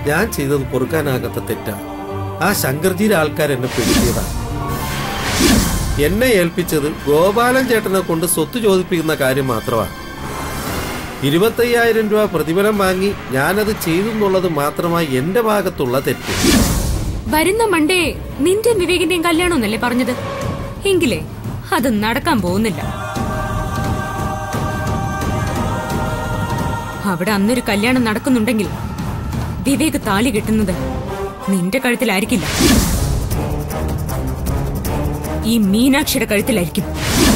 ഞാൻ ചെയ്തത് പൊറുക്കാനാകാത്ത തെറ്റാ ആ ശങ്കർജിയുടെ ആൾക്കാർ എന്നെ പിടിച്ചതാ എന്നെ ഏൽപ്പിച്ചത് ഗോപാലൻ ചേട്ടനെ കൊണ്ട് സ്വത്ത് ചോദിപ്പിക്കുന്ന കാര്യം മാത്രമാണ് ഇരുപത്തയ്യായിരം രൂപ പ്രതിഫലം വാങ്ങി ഞാനത് ചെയ്തു എന്നുള്ളത് മാത്രമായി എന്റെ ഭാഗത്തുള്ള തെറ്റ് വരുന്ന മണ്ടേ നിന്റെ വിവേകിന്റെയും കല്യാണം എന്നല്ലേ പറഞ്ഞത് എങ്കിലേ അത് നടക്കാൻ പോകുന്നില്ല അവിടെ അന്നൊരു കല്യാണം നടക്കുന്നുണ്ടെങ്കിൽ വിവേക് താലി കെട്ടുന്നത് നിന്റെ കഴുത്തിലായിരിക്കില്ല ഈ മീനാക്ഷിയുടെ കഴുത്തിലായിരിക്കും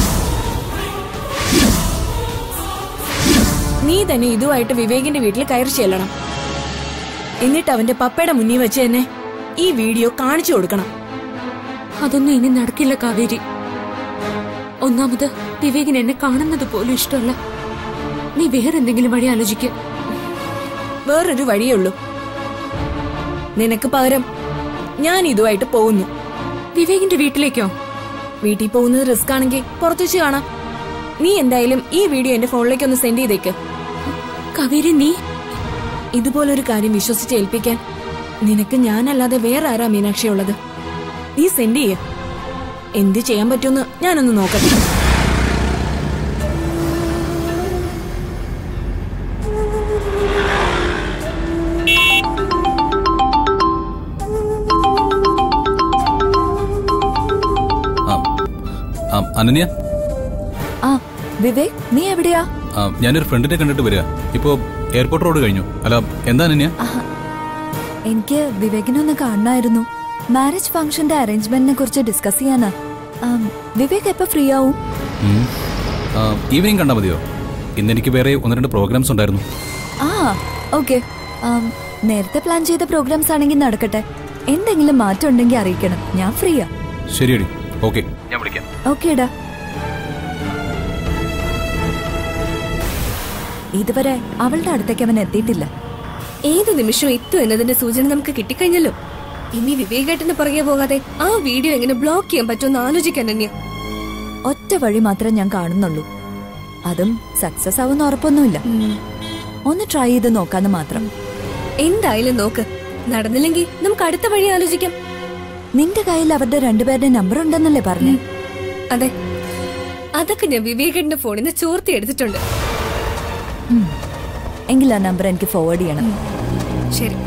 നീ തന്നെ ഇതുമായിട്ട് വിവേകിന്റെ വീട്ടിൽ കയറി ചെല്ലണം എന്നിട്ട് അവന്റെ പപ്പയുടെ മുന്നിൽ വെച്ച് തന്നെ ഈ വീഡിയോ കാണിച്ചു കൊടുക്കണം അതൊന്നും ഇനി നടക്കില്ല കാവേരി ഒന്നാമത് വിവേകിന് എന്നെ കാണുന്നത് പോലും ഇഷ്ടമല്ല നീ വേറെന്തെങ്കിലും വഴി ആലോചിക്കുക വേറൊരു വഴിയേ ഉള്ളൂ നിനക്ക് പകരം ഞാൻ ഇതുമായിട്ട് പോകുന്നു വിവേകിന്റെ വീട്ടിലേക്കോ വീട്ടിൽ പോകുന്നത് റിസ്ക് ആണെങ്കിൽ പുറത്തു വെച്ച് കാണാം നീ എന്തായാലും ഈ വീഡിയോ എന്റെ ഫോണിലേക്ക് ഒന്ന് സെൻഡ് ചെയ്തേക്ക് കാവേരി നീ ഇതുപോലൊരു കാര്യം വിശ്വസിച്ച് ഏൽപ്പിക്കാൻ നിനക്ക് ഞാനല്ലാതെ വേറെ ആരാ മീനാക്ഷി ഉള്ളത് നീ സെൻഡ് ചെയ്യ എന്ത് ചെയ്യാൻ പറ്റുമെന്ന് ഞാനൊന്ന് നോക്കട്ടെ ആ ആ, അനന്യ ആ വിവേക് നീ എവിടെയാ ആ, ഞാനൊരു ഫ്രണ്ടിനെ കണ്ടിട്ട് വരിക ഇപ്പോ എയർപോർട്ട് റോഡ് കഴിഞ്ഞു അല്ല എന്താ അനന്യ എനിക്ക് വിവേകിനെ ഒന്ന് കാണണമായിരുന്നു മാരേജ് ഫംഗ്ഷന്റെ അറേഞ്ച്മെന്റിനെ കുറിച്ച് ഡിസ്കസ് ചെയ്യാനാ ആം, വിവേക് എപ്പോ ഫ്രീ ആവും ഉം. ആ, ഈവനിങ് കണ്ടാൽ മതിയോ ഇന്ന് എനിക്ക് വേറെ ഒന്ന് രണ്ട് പ്രോഗ്രാംസ് ഉണ്ടായിരുന്നു ആ ഓക്കെ നേരത്തെ പ്ലാൻ ചെയ്ത പ്രോഗ്രാംസ് ആണെങ്കിൽ നടക്കട്ടെ എന്തെങ്കിലും മാറ്റം ഉണ്ടെങ്കിൽ അറിയിക്കണം ഞാൻ ഫ്രീയാ ശരിയടി ഓക്കെ ഞാൻ വിളിക്കാം ഓക്കേടാ ഇതുവരെ അവളുടെ അടുത്തേക്ക് അവൻ എത്തിയിട്ടില്ല ഏത് നിമിഷവും എത്തും എന്നതിന്റെ സൂചന നമുക്ക് കിട്ടിക്കഴിഞ്ഞല്ലോ ഇനി വിവേകേട്ടന് പുറകെ പോകാതെ ആ വീഡിയോ എങ്ങനെ ബ്ലോക്ക് ചെയ്യാൻ പറ്റുമെന്ന് ആലോചിക്കാൻ അന്യ ഒറ്റ വഴി മാത്രമേ ഞാൻ കാണുന്നുള്ളൂ അതും സക്സസ് ആവുന്ന ഉറപ്പൊന്നുമില്ല ഒന്ന് ട്രൈ ചെയ്ത് നോക്കാന്ന് മാത്രം എന്തായാലും നോക്ക് നടന്നില്ലെങ്കിൽ നമുക്ക് അടുത്ത വഴി ആലോചിക്കാം നിന്റെ കയ്യിൽ അവരുടെ രണ്ടുപേരുടെ നമ്പർ ഉണ്ടെന്നല്ലേ പറഞ്ഞു അതെ അതൊക്കെ ഞാൻ വിവേകേട്ടന്റെ ഫോണിൽ നിന്ന് ചോർത്തി എടുത്തിട്ടുണ്ട് എങ്കിൽ ആ നമ്പർ എനിക്ക് ഫോർവേഡ് ചെയ്യണം ശരി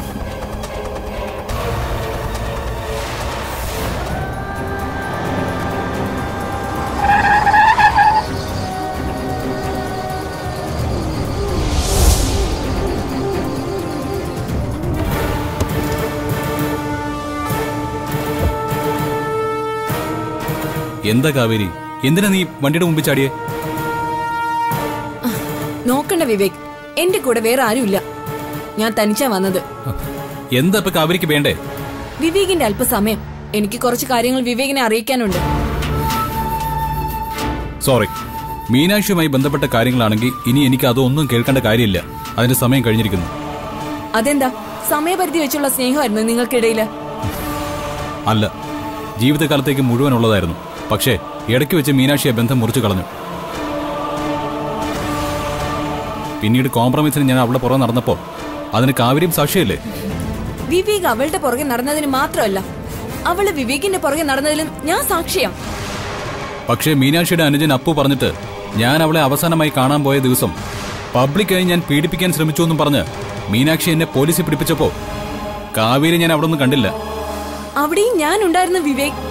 എന്താ കാവേരി എന്തിനാ നീ വണ്ടിയുടെ മുമ്പിൽ ചാടിയേ നോക്കണ്ട വിവേക് എന്റെ കൂടെ വേറെ ആരുമില്ല ഞാൻ തനിച്ചാ വന്നത് എന്താ ഇപ്പൊ കാവേരിക്ക് വേണ്ടേ വിവേകിന്റെ അല്പസമയം എനിക്ക് കുറച്ച് കാര്യങ്ങൾ വിവേകിനെ അറിയിക്കാനുണ്ട് സോറി മീനാക്ഷിയുമായി ബന്ധപ്പെട്ട കാര്യങ്ങളാണെങ്കിൽ ഇനി എനിക്ക് അതൊന്നും കേൾക്കേണ്ട കാര്യമില്ല അതിന്റെ സമയം കഴിഞ്ഞിരിക്കുന്നു അതെന്താ സമയപരിധി വെച്ചുള്ള സ്നേഹമായിരുന്നു നിങ്ങൾക്കിടയില് അല്ല ജീവിതകാലത്തേക്ക് മുഴുവനുള്ളതായിരുന്നു പക്ഷേ ഇടയ്ക്ക് വെച്ച് മീനാക്ഷിയെ ബന്ധം മുറിച്ചു കളഞ്ഞു പിന്നീട് കോംപ്രമൈസിന് ഞാൻ അവളുടെ പുറകെ നടന്നപ്പോ അതിന് കാവേരിയും സാക്ഷിയല്ലേ വിവേക് അവളുടെ പുറകെ നടന്നതിന് മാത്രമല്ല അവള് വിവേകിന്റെ പുറകെ നടന്നതിലും ഞാൻ സാക്ഷിയാ പക്ഷേ മീനാക്ഷിയുടെ അനുജൻ അപ്പു പറഞ്ഞിട്ട് ഞാൻ അവളെ അവസാനമായി കാണാൻ പോയ ദിവസം പബ്ലിക്കായി ഞാൻ പീഡിപ്പിക്കാൻ ശ്രമിച്ചു എന്നും പറഞ്ഞ് മീനാക്ഷി എന്നെ പോലീസിൽ പിടിപ്പിച്ചപ്പോ കാവേരി ഞാൻ അവിടെ ഒന്നും കണ്ടില്ല അവിടെയും ഞാൻ ഉണ്ടായിരുന്ന വിവേക്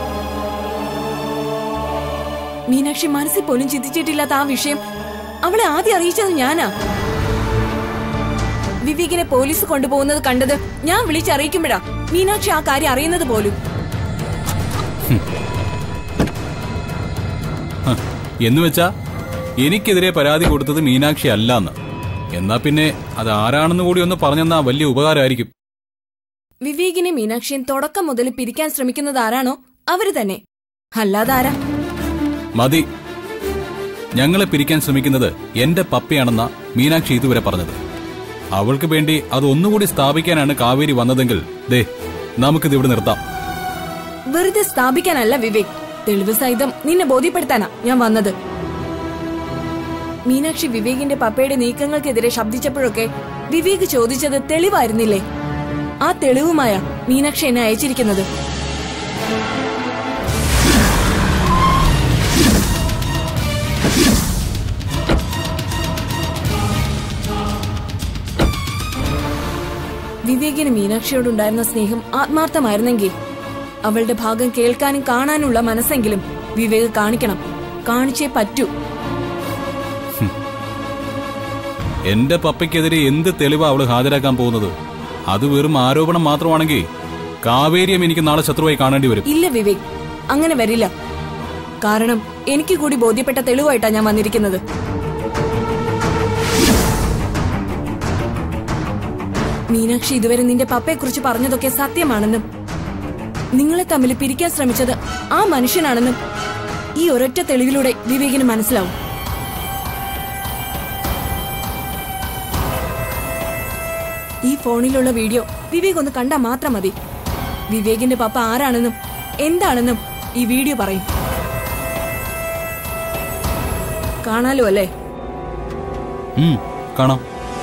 മീനാക്ഷി മനസ്സിൽ പോലും ചിന്തിച്ചിട്ടില്ലാത്ത ആ വിഷയം അവളെ ആദ്യം അറിയിച്ചത് ഞാനാ വിവേകിനെ പോലീസ് കൊണ്ടുപോകുന്നത് കണ്ടത് ഞാൻ വിളിച്ചറിയിക്കുമ്പോഴാ മീനാക്ഷി ആ കാര്യം അറിയുന്നത് പോലും ഹ, എന്ന് വെച്ചാ എനിക്കെതിരെ പരാതി കൊടുത്തത് മീനാക്ഷി അല്ലാന്ന് എന്നാ പിന്നെ അത് ആരാണെന്ന് കൂടി ഒന്ന് പറഞ്ഞെന്നാ വലിയ ഉപകാരമായിരിക്കും വിവേകിനെ മീനാക്ഷിയും തുടക്കം മുതൽ പിരിക്കാൻ ശ്രമിക്കുന്നത് ആരാണോ അവര് തന്നെ അല്ലാതെ ആരാ മതി ഞങ്ങളെ പിരിക്കാൻ ശ്രമിക്കുന്നത് എന്റെ പപ്പയാണെന്ന മീനാക്ഷി ഇതുവരെ പറഞ്ഞത് അവൾക്ക് വേണ്ടി അത് ഒന്നുകൂടി സ്ഥാപിക്കാനാണ് കാവേരി വന്നതെങ്കിൽ ദേ നമുക്കിത് ഇവിടെ നിർത്താം വെറുതെ സ്ഥാപിക്കാനല്ല വിവേക് തെളിവ് സഹിതം നിന്നെ ബോധ്യപ്പെടുത്താനാ ഞാൻ വന്നത് മീനാക്ഷി വിവേകിന്റെ പപ്പയുടെ നീക്കങ്ങൾക്കെതിരെ ശബ്ദിച്ചപ്പോഴൊക്കെ വിവേക് ചോദിച്ചത് തെളിവായിരുന്നില്ലേ ആ തെളിവുമായ മീനാക്ഷി എന്നെ അയച്ചിരിക്കുന്നത് വിവേകിന് മീനാക്ഷിയോടുണ്ടായിരുന്ന സ്നേഹം ആത്മാർത്ഥമായിരുന്നെങ്കിൽ അവളുടെ ഭാഗം കേൾക്കാനും കാണാനുള്ള മനസ്സെങ്കിലും വിവേക് കാണിക്കണം കാണിച്ചേ പറ്റൂ എന്റെ പപ്പയ്ക്കെതിരെ എന്ത് തെളിവാ അവള് ഹാജരാക്കാൻ പോകുന്നത് അത് വെറും ആരോപണം മാത്രമാണെങ്കിൽ കാവേരിയം എനിക്ക് നാളെ ശത്രുവായി കാണേണ്ടി വരും ഇല്ല വിവേക് അങ്ങനെ വരില്ല കാരണം എനിക്ക് കൂടി ബോധ്യപ്പെട്ട തെളിവായിട്ടാ ഞാൻ വന്നിരിക്കുന്നത് മീനാക്ഷി ഇതുവരെ നിന്റെ പപ്പയെക്കുറിച്ച് പറഞ്ഞതൊക്കെ സത്യമാണെന്നും നിങ്ങളെ തമ്മിൽ പിരിക്കാൻ ശ്രമിച്ചത് ആ മനുഷ്യനാണെന്നും ഈ ഒരൊറ്റ തെളിവിലൂടെ വിവേകിന് മനസ്സിലാവും ഈ ഫോണിലുള്ള വീഡിയോ വിവേക് ഒന്ന് കണ്ടാൽ മാത്രം മതി വിവേകിന്റെ പപ്പ ആരാണെന്നും എന്താണെന്നും ഈ വീഡിയോ പറയും കാണാലോ അല്ലേ ഉം, കാണാം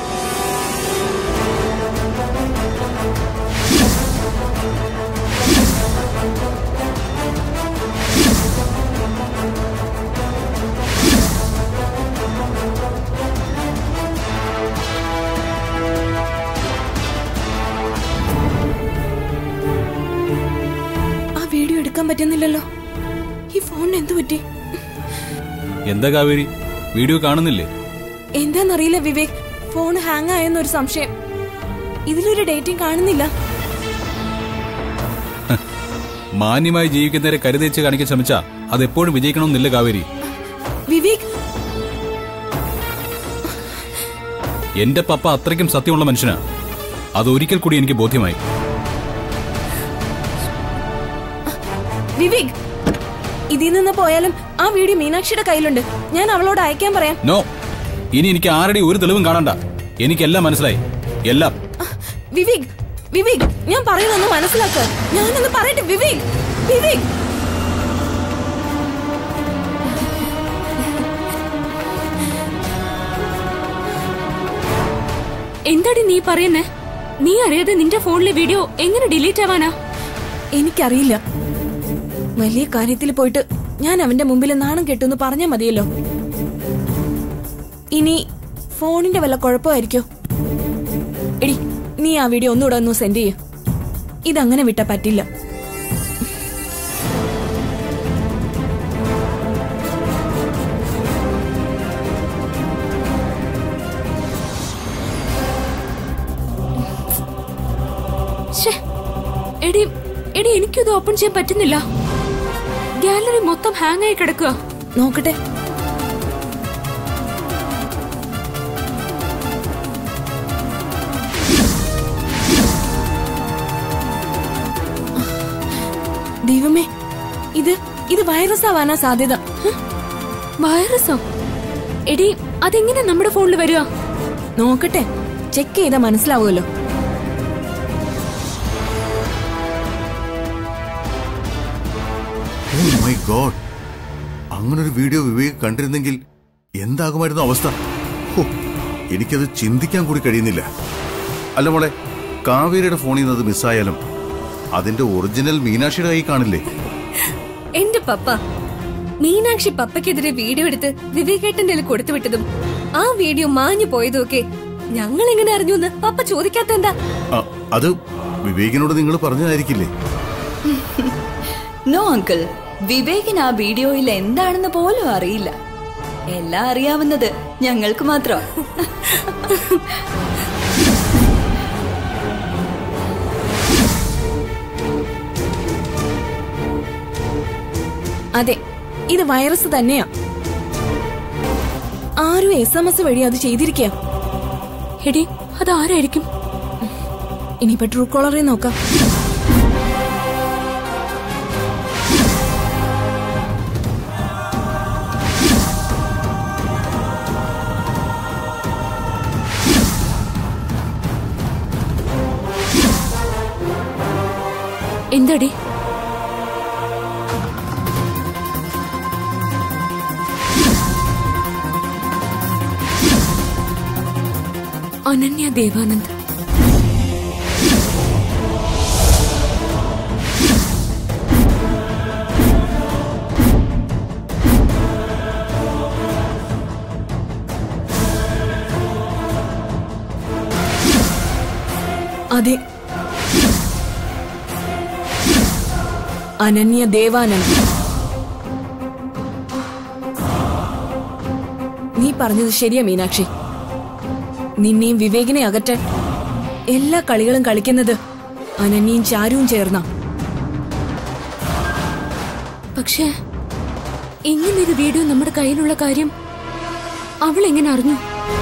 ആ വീഡിയോ എടുക്കാൻ പറ്റുന്നില്ലല്ലോ ഈ ഫോണിന് എന്തു പറ്റി എന്താ കാവേരി വീഡിയോ കാണുന്നില്ലേ എന്താന്നറിയില്ല വിവേക് ഫോൺ ഹാങ് ആയെന്നൊരു സംശയം ഇതിലൊരു ഡേറ്റിംഗ് കാണുന്നില്ല മാന്യമായി ജീവിക്കുന്നവരെ കരുതേച്ച് കാണിക്കാൻ ശ്രമിച്ചാ അത് എപ്പോഴും വിജയിക്കണമെന്നില്ല കാവേരി വിവേക് എന്റെ പപ്പ അത്രയ്ക്കും സത്യമുള്ള മനുഷ്യനാ അത് ഒരിക്കൽ കൂടി എനിക്ക് ബോധ്യമായി വിവേക് ഇതിൽ നിന്ന് പോയാലും ആ വീഡിയോ മീനാക്ഷിയുടെ കയ്യിലുണ്ട് ഞാൻ അവളോട് അയക്കാൻ പറയാം നോ ഇനി എനിക്ക് ആരുടെ ഒരു തെളിവും കാണണ്ട എനിക്കെല്ലാം മനസ്സിലായി എല്ലാം വിവേക് വിവേക് ഞാൻ പറയുന്നൊന്ന് മനസ്സിലാക്ക ഞാനൊന്ന് പറയട്ടെ വിവേക് വിവേക് എന്താടി നീ പറയുന്നേ നീ അറിയാതെ നിന്റെ ഫോണിലെ വീഡിയോ എങ്ങനെ ഡിലീറ്റ് ആവാനാ എനിക്കറിയില്ല വലിയ കാര്യത്തിൽ പോയിട്ട് ഞാൻ അവന്റെ മുമ്പിൽ നാണം കെട്ടുന്ന് പറഞ്ഞാ മതിയല്ലോ ഇനി ഫോണിന്റെ വല്ല കുഴപ്പമായിരിക്കോ എടി നീ ആ വീഡിയോ ഒന്നുകൂടെ ഒന്ന് സെൻഡ് ചെയ്യ ഇതങ്ങനെ വിട്ടാ പറ്റില്ല ശ്ശേ. എടി എടി എനിക്കിത് ഓപ്പൺ ചെയ്യാൻ പറ്റുന്നില്ല ഗാലറി മൊത്തം ഹാങ് ആയി കിടക്കുക നോക്കട്ടെ ദൈവമേ ഇത് ഇത് വൈറസ് ആവാനാ സാധ്യത വൈറസോ എടി അതെങ്ങനെ നമ്മുടെ ഫോണിൽ വരിക നോക്കട്ടെ ചെക്ക് ചെയ്താ മനസ്സിലാവുമല്ലോ ഓ മൈ ഗോഡ് അങ്ങനൊരു വീഡിയോ വിവേക് കണ്ടിരുന്നെങ്കിൽ എന്താകുമായിരുന്നു അവസ്ഥ ഹോ, എനിക്കത് ചിന്തിക്കാൻ കൂടി കഴിയുന്നില്ല അല്ല മോളെ കാവേരിയുടെ ഫോണിൽ നിന്ന് അത് മിസ്സായാലും അതിന്റെ ഒറിജിനൽ മീനാക്ഷിയുടെ കൈ കാണില്ലേ എന്റെ പപ്പ മീനാക്ഷി പപ്പയ്ക്കെതിരെ വീഡിയോ എടുത്ത് വിവേകേട്ടന്റെ കയ്യിൽ കൊടുത്തു വിട്ടതും ആ വീഡിയോ മാഞ്ഞു പോയതും ഒക്കെ ഞങ്ങൾ എങ്ങനെ അറിഞ്ഞു എന്ന് പപ്പ ചോദിക്കാത്ത എന്താ ആ, അത് വിവേകിനോട് നിങ്ങൾ പറഞ്ഞതായിരിക്കില്ലേ നോ അങ്കിൾ വിവേകിന് ആ വീഡിയോയിൽ എന്താണെന്ന് പോലും അറിയില്ല എല്ലാം അറിയാവുന്നത് ഞങ്ങൾക്ക് മാത്രം അതെ ഇത് വൈറസ് തന്നെയാ ആരും എസ് എം എസ് വഴി അത് ചെയ്തിരിക്കുക എടി അതാരായിരിക്കും ഇനിയിപ്പോ ട്രൂ കോളറിൽ നോക്കാം എന്താടി അനന്യ ദേവാനന്ദ് അതെ അനന്യ ദേവാനന്ദ് നീ പറഞ്ഞത് ശരിയാ മീനാക്ഷി നിന്നെയും വിവേകിനെ അകറ്റാൻ എല്ലാ കളികളും കളിക്കുന്നത് അനന്യയും ചാരുവും ചേർന്ന പക്ഷേ ഇങ്ങനൊരു വീഡിയോ നമ്മുടെ കയ്യിലുള്ള കാര്യം അവൾ എങ്ങനെ അറിഞ്ഞു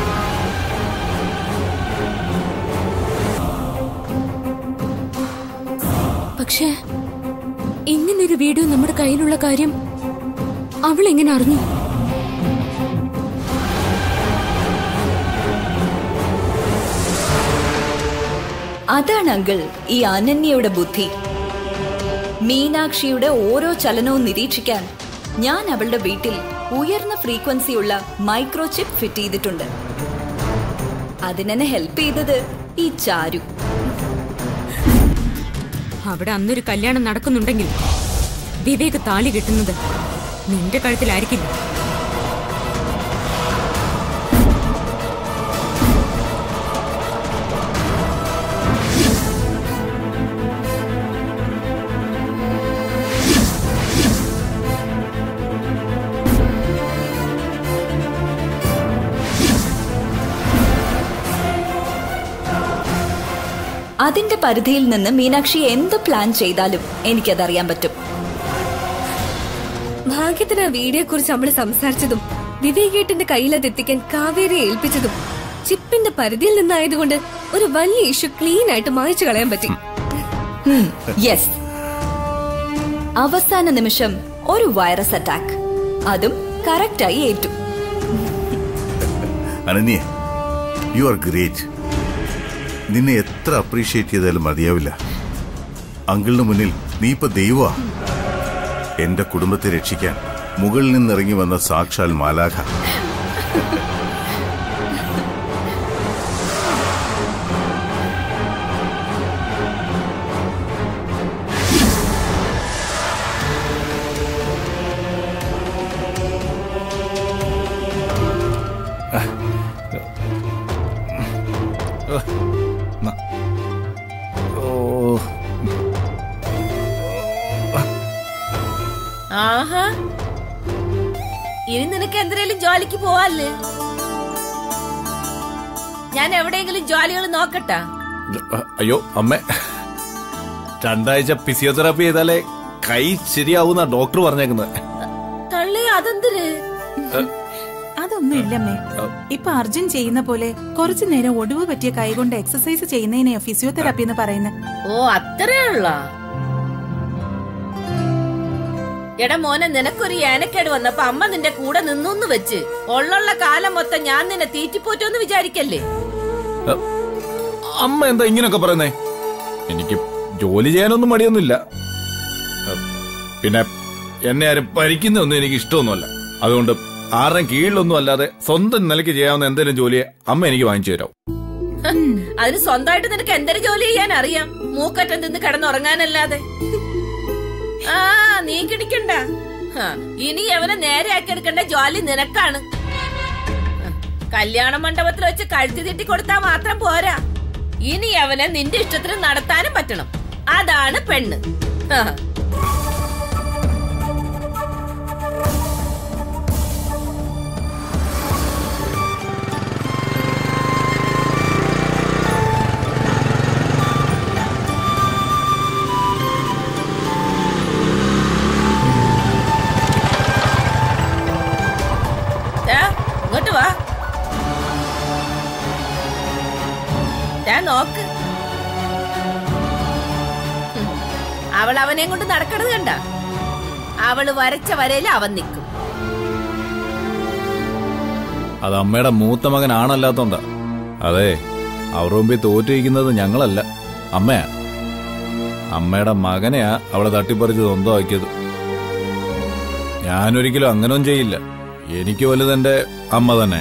പക്ഷേ ഇങ്ങനൊരു വീഡിയോ നമ്മുടെ കയ്യിലുള്ള കാര്യം അവൾ എങ്ങനെ അറിഞ്ഞു അതാണ് അങ്കിൾ ഈ അനന്യയുടെ ബുദ്ധി മീനാക്ഷിയുടെ ഓരോ ചലനവും നിരീക്ഷിക്കാൻ ഞാൻ അവളുടെ വീട്ടിൽ ഉയർന്ന ഫ്രീക്വൻസിയുള്ള മൈക്രോ ചിപ്പ് ഫിറ്റ് ചെയ്തിട്ടുണ്ട് അതിനെന്നെ ഹെൽപ്പ് ചെയ്തത് ഈ ചാരു അവിടെ അന്നൊരു കല്യാണം നടക്കുന്നുണ്ടെങ്കിൽ വിവേക് താലി കെട്ടുന്നത് നിന്റെ കഴുത്തിലായിരിക്കില്ല അതിന്റെ പരിധിയിൽ നിന്ന് മീനാക്ഷി എന്ത് പ്ലാൻ ചെയ്താലും എനിക്കതറിയാൻ പറ്റും ഭാഗ്യത്തിന് ആ വീഡിയോ കുറിച്ച് നമ്മൾ സംസാരിച്ചതും വിവേകേട്ടന്റെ കയ്യിലത് എത്തിക്കാൻ കാവേരിയെ ഏൽപ്പിച്ചതും ചിപ്പിന്റെ പരിധിയിൽ നിന്നായതുകൊണ്ട് ഒരു വലിയ ഇഷ്യൂ ക്ലീൻ ആയിട്ട് മായ്ച്ചു കളയാൻ പറ്റി യെസ് അവസാന നിമിഷം ഒരു വൈറസ് അറ്റാക്ക് അതും കറക്റ്റായി ഏറ്റു അനന്യ യു ആർ ഗ്രേറ്റ് നിന്നെ എത്ര അപ്രീഷിയേറ്റ് ചെയ്താലും മതിയാവില്ല അങ്കിളിന് മുന്നിൽ നീ ഇപ്പൊ ദൈവമാ എന്റെ കുടുംബത്തെ രക്ഷിക്കാൻ മുകളിൽ നിന്നിറങ്ങി വന്ന സാക്ഷാൽ മാലാഖ ആഹാ ഇനി നിനക്ക് എന്തിനേലും ജോലിക്ക് പോവാല്ലേ ഞാൻ എവിടെയെങ്കിലും ജോലികൾ നോക്കട്ടാ അയ്യോ അമ്മ രണ്ടാഴ്ച ഫിസിയോതെറാപ്പി ചെയ്താലേ കൈ ശരിയാവുന്ന ഡോക്ടർ പറഞ്ഞേക്കുന്നത് തള്ളി അതെന്തിന് അതൊന്നും ഇല്ലമ്മേ ഇപ്പൊ അർജുൻ ചെയ്യുന്ന പോലെ കുറച്ചു നേരം ഒടിവ് പറ്റിയ കൈകൊണ്ട് എക്സസൈസ് ചെയ്യുന്നതിനെയോ ഫിസിയോതെറാപ്പി എന്ന് പറയുന്നത് ഓ അത്രേ ഉള്ള എടാ മോനെ നിനക്കൊരു ഏനക്കേട് വന്നപ്പോ അമ്മ നിന്റെ കൂടെ നിന്നു വെച്ച് ഉള്ളുള്ള കാലം മൊത്തം ഞാൻ നിന്നെ തീറ്റിപ്പോറ്റോന്ന് വിചാരിക്കല്ലേ അമ്മ എന്താ ഇങ്ങനെയൊക്കെ പറയുന്നേ എനിക്ക് ജോലി ചെയ്യാനൊന്നും മടിയൊന്നുമില്ല അഹ്, പിന്നെ എന്നെ ആരും ഭരിക്കുന്നൊന്നും എനിക്ക് ഇഷ്ടമൊന്നുമല്ല അതുകൊണ്ട് ആരുടെയും കീഴിലൊന്നും അല്ലാതെ സ്വന്തം നിലയ്ക്ക് ചെയ്യാവുന്ന എന്തെങ്കിലും ജോലിയെ അമ്മ എനിക്ക് വാങ്ങിച്ചു തരാം അതിന് സ്വന്തമായിട്ട് നിനക്ക് എന്തൊരു ജോലി ചെയ്യാൻ അറിയാം മൂക്കറ്റം തിന്ന് കിടന്നുറങ്ങാനല്ലാതെ ആ നീ കിടിക്കണ്ട ഹ, ഇനി അവനെ നേരെ ആക്കി എടുക്കേണ്ട ജോലി നിനക്കാണ് ഹ, കല്യാണ മണ്ഡപത്തിൽ വെച്ച് കഴുത്തി തിട്ടി കൊടുത്താൽ മാത്രം പോരാ ഇനി അവനെ നിന്റെ ഇഷ്ടത്തിന് നടത്താനും പറ്റണം അതാണ് പെണ്ണ് ഹ. ദാ, ഇങ്ങോട്ട് വാ ദാ നോക്ക് ഹും. അവൾ അവനെ കൊണ്ട് നടക്കണത് കണ്ട അവള് വരച്ച വരയിൽ അവൻ നിൽക്കും അത് അമ്മയുടെ മൂത്ത മകൻ ആണല്ലാത്തോണ്ടാ അതെ അവരുടെ മുമ്പിൽ തോറ്റിരിക്കുന്നത് ഞങ്ങളല്ല അമ്മയാ അമ്മയുടെ മകനെയാ അവളെ തട്ടിപ്പറിച്ച് സ്വന്തമാക്കിയത് ഞാനൊരിക്കലും അങ്ങനെയൊന്നും ചെയ്യില്ല എനിക്ക് വലുത് എന്റെ അമ്മ തന്നെ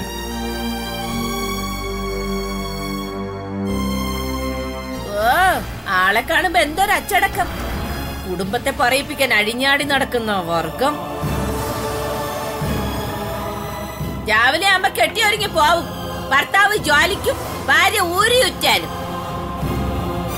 ഓ ആളെ കാണുമ്പോ എന്തൊരു അച്ചടക്കം കുടുംബത്തെ പറയിപ്പിക്കാൻ അഴിഞ്ഞാടി നടക്കുന്ന വർഗം രാവിലെ ആകുമ്പോ കെട്ടിയൊരുങ്ങി പോവും ഭർത്താവ് ജോലിക്കും ഭാര്യ ഊരിയുറ്റാനും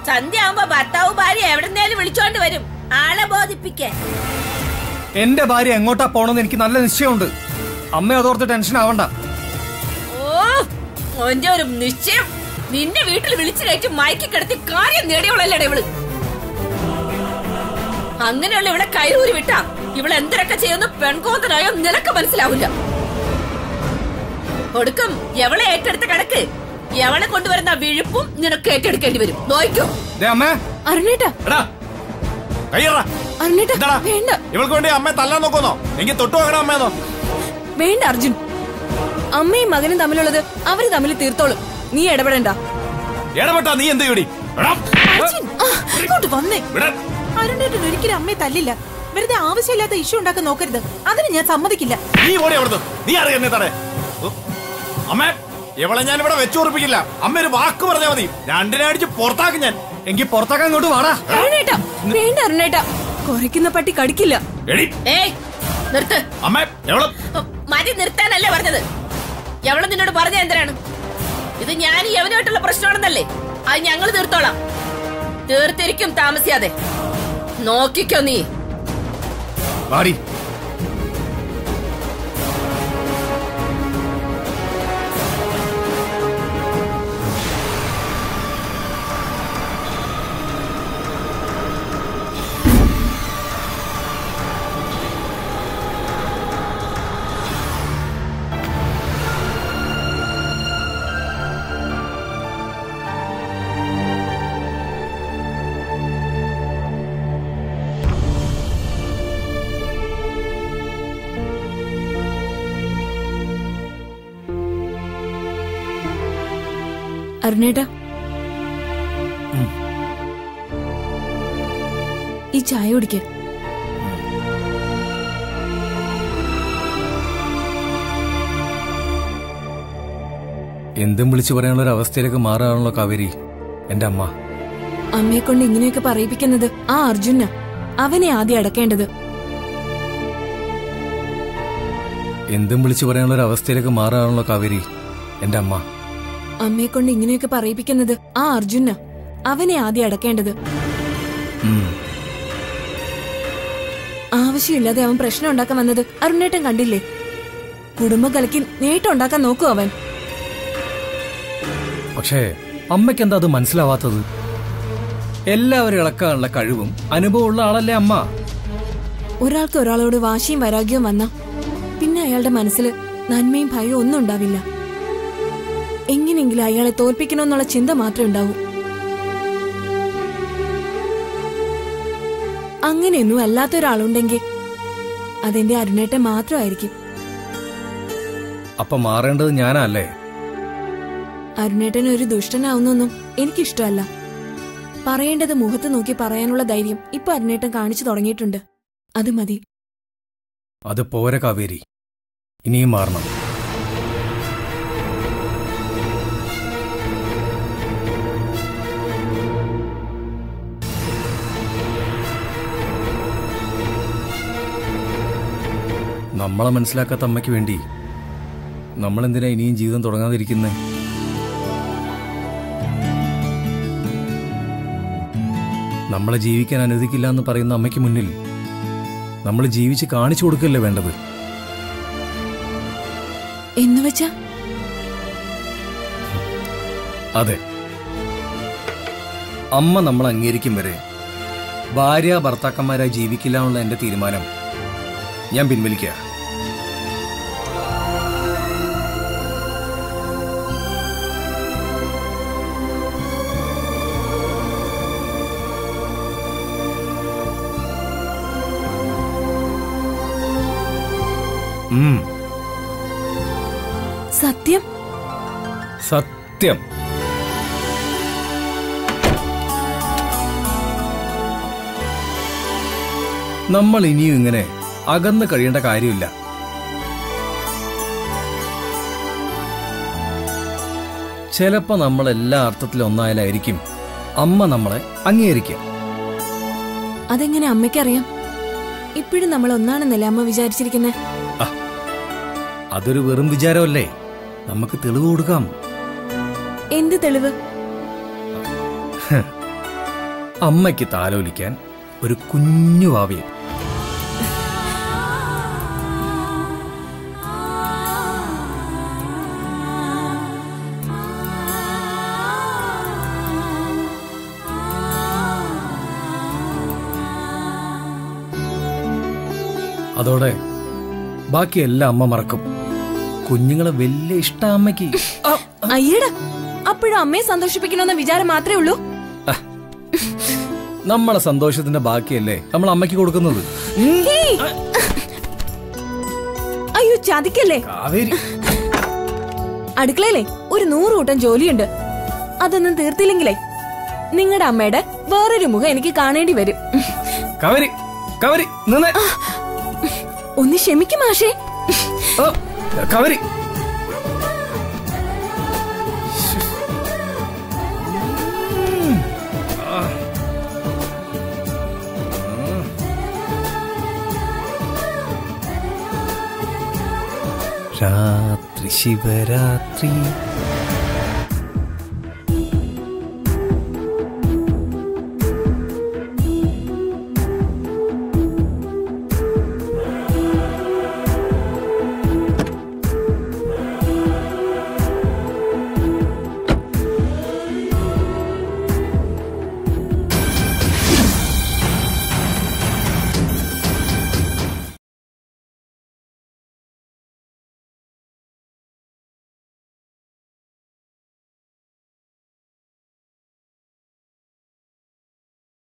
സന്ധ്യ ആവുമ്പോ ഭർത്താവ് ഭാര്യ എവിടെന്നേലും വിളിച്ചോണ്ട് വരും ആളെ ബോധിപ്പിക്കേ എന്റെ ഭാര്യ എങ്ങോട്ടാ പോണെന്ന് എനിക്ക് നല്ല നിശ്ചയമുണ്ട് അമ്മ അതോർത്ത് ടെൻഷൻ ആവണ്ട ഓ ഓന്റെ ഒരു നിശ്ചയം നിന്നെ വീട്ടിൽ വിളിച്ചു കയറ്റി മയക്കി കിടത്തി കാര്യം നേടിയവളല്ലേ ഇവള് അങ്ങനെയുള്ള ഇവിടെ കയറൂരി വിട്ടാ ഇവള് എന്തിനൊക്കെ ചെയ്യുന്ന പെൺകോന്തനായോ നിനക്ക് മനസ്സിലാവില്ല ഒടുക്കം എവളെ ഏറ്റെടുത്ത കണക്ക് എവളെ കൊണ്ടുവരുന്ന വിഴുപ്പും നിനക്ക് ഏറ്റെടുക്കേണ്ടി വരും നോയിക്കോ ദേ അമ്മേ അരുണേട്ടാ എടാ കയ്യറ അരുണേട്ടാ എന്താടാ വേണ്ട ഇവൾക്ക് വേണ്ടി അമ്മയെ തല്ലാൻ നോക്കുന്നോ എങ്കിൽ തൊട്ടു നോക്കണം അമ്മയെന്നോ വേണ്ട അർജുൻ അമ്മയും മകനും തമ്മിലുള്ളത് അവര് തമ്മിൽ തീർത്തോളും നീ ഇടപെടണ്ട ഇടപെട്ടാ നീ എന്ത് ഇവിടെ അർജുൻ, ആ, ഇങ്ങോട്ട് വന്നേ അരുണേട്ടൻ ഒരിക്കലും അമ്മയെ തല്ലില്ല വെറുതെ ആവശ്യമില്ലാത്ത ഇഷ്യൂ ഉണ്ടാക്കാൻ നോക്കരുത് അതിന് ഞാൻ സമ്മതിക്കില്ല നീ ഓടി അവിടുന്ന് നീ അറിയാം എന്നെ തടേ അമ്മേ ഇവളെ ഞാൻ ഇവിടെ വെച്ചുറപ്പിക്കില്ല അമ്മ ഒരു വാക്ക് പറഞ്ഞാൽ മതി രണ്ടിനെ അടിച്ച് പുറത്താക്കും ഞാൻ എങ്കിൽ പുറത്താക്കാൻ ഇങ്ങോട്ട് വാടാ അരുണേട്ടാ വേണ്ട അരുണേട്ടാ കുറയ്ക്കുന്ന പട്ടി കടിക്കില്ല എടി ഏയ് നിർത്ത് അമ്മേ എവളെ മതി നിർത്താനല്ലേ പറഞ്ഞത് എവള് നിന്നോട് പറഞ്ഞ എന്തിനാണ് ഇത് ഞാൻ യവനുമായിട്ടുള്ള പ്രശ്നമാണെന്നല്ലേ അത് ഞങ്ങൾ തീർത്തോളാം തീർത്തിരിക്കും താമസിയാതെ നോക്കിക്കോ നീ വാടി അരുണേട്ടാ ഈ ചായ കുടിക്ക എന്തും വിളിച്ചു പറയാനുള്ള ഒരു അവസ്ഥയിലേക്ക് മാറാണല്ലോ കാവേരി എന്റെ അമ്മ അമ്മയെ കൊണ്ട് ഇങ്ങനെയൊക്കെ പറയിപ്പിക്കുന്നത് ആ അർജുന അവനെ ആദ്യം അടക്കേണ്ടത് എന്തും വിളിച്ചു പറയാനുള്ള ഒരു അവസ്ഥയിലേക്ക് മാറാണല്ലോ കാവേരി എന്റെ അമ്മ അമ്മയെ കൊണ്ട് ഇങ്ങനെയൊക്കെ പറയിപ്പിക്കുന്നത് ആ അർജുന അവനെ ആദ്യം അടക്കേണ്ടത് ഉം. ആവശ്യമില്ലാതെ അവൻ പ്രശ്നം ഉണ്ടാക്കാൻ വന്നത് അരുണേട്ടൻ കണ്ടില്ലേ കുടുംബം കലക്കി നേട്ടം ഉണ്ടാക്കാൻ നോക്കൂ അവൻ പക്ഷേ അമ്മയ്ക്ക് എന്താ അത് മനസ്സിലാവാത്തത് എല്ലാവരും ഇളക്കാനുള്ള കഴിവും അനുഭവമുള്ള ആളല്ലേ അമ്മ ഒരാൾക്ക് ഒരാളോട് വാശിയും വൈരാഗ്യവും വന്ന പിന്നെ അയാളുടെ മനസ്സിൽ നന്മയും ഭയവും ഒന്നും ഉണ്ടാവില്ല എങ്ങനെയെങ്കിലും അയാളെ തോൽപ്പിക്കണമെന്നുള്ള ചിന്ത മാത്രമേ ഉണ്ടാവൂ അങ്ങനെയൊന്നും അല്ലാത്ത ഒരാളുണ്ടെങ്കിൽ അതെന്റെ അരുണേട്ടൻ മാത്രമായിരിക്കും അപ്പൊ മാറേണ്ടത് ഞാനല്ലേ അരുണേട്ടൻ ഒരു ദുഷ്ടനാവുന്നൊന്നും എനിക്കിഷ്ടമല്ല പറയേണ്ടത് മുഖത്ത് നോക്കി പറയാനുള്ള ധൈര്യം ഇപ്പൊ അരുണേട്ടൻ കാണിച്ചു തുടങ്ങിയിട്ടുണ്ട് അത് മതി അത് പോരെ കാവേരി ഇനിയും മാറണം നമ്മളെ മനസ്സിലാക്കാത്ത അമ്മയ്ക്ക് വേണ്ടി നമ്മളെന്തിനാ ഇനിയും ജീവിതം തുടങ്ങാതിരിക്കുന്നേ നമ്മളെ ജീവിക്കാൻ അനുവദിക്കില്ല എന്ന് പറയുന്ന അമ്മയ്ക്ക് മുന്നിൽ നമ്മൾ ജീവിച്ച് കാണിച്ചു കൊടുക്കല്ലേ വേണ്ടത് എന്ന് വെച്ചാ അതെ അമ്മ നമ്മൾ അംഗീകരിക്കും വരെ ഭാര്യ ഭർത്താക്കന്മാരായി ജീവിക്കില്ല എന്നുള്ള എന്റെ തീരുമാനം ഞാൻ പിൻവലിക്കുക ഉം, സത്യം സത്യം നമ്മൾ ഇനിയും ഇങ്ങനെ അകന്ന് കഴിയേണ്ട കാര്യമില്ല ചിലപ്പോ നമ്മൾ എല്ലാ അർത്ഥത്തിലും ഒന്നായാലായിരിക്കും അമ്മ നമ്മളെ അംഗീകരിക്കുക അതെങ്ങനെ അമ്മയ്ക്കറിയാം ഇപ്പോഴും നമ്മൾ ഒന്നാണെന്നല്ലേ അമ്മ വിചാരിച്ചിരിക്കുന്നെ അതൊരു വെറും വിചാരമല്ലേ നമുക്ക് തെളിവ് കൊടുക്കാം എന്ത് തെളിവ് അമ്മയ്ക്ക് താലോലിക്കാൻ ഒരു കുഞ്ഞു വാവയും അതോടെ ബാക്കിയെല്ലാം അമ്മ മറക്കും കുഞ്ഞുങ്ങളെ വലിയ ഇഷ്ട അമ്മയ്ക്ക് അയ്യടാ അപ്പോഴും അമ്മയെ സന്തോഷിപ്പിക്കണമെന്ന വിചാരം മാത്രമേ ഉള്ളൂ നമ്മളെ സന്തോഷത്തിന്റെ ബാക്കിയല്ലേ നമ്മൾ അമ്മയ്ക്ക് കൊടുക്കുന്നത് ഹേയ്! അയ്യോ ചതിക്കല്ലേ കാവേരി അടുക്കളയിലെ ഒരു നൂറ് കൂട്ടം ജോലിയുണ്ട് അതൊന്നും തീർത്തില്ലെങ്കിലേ നിങ്ങളുടെ അമ്മയുടെ വേറൊരു മുഖം എനിക്ക് കാണേണ്ടി വരും കാവേരി കാവേരി നിന്നെ ഒന്ന് ക്ഷമിക്കും മാഷേ ഓ, കാവേരി രാത്രി ശിവരാത്രി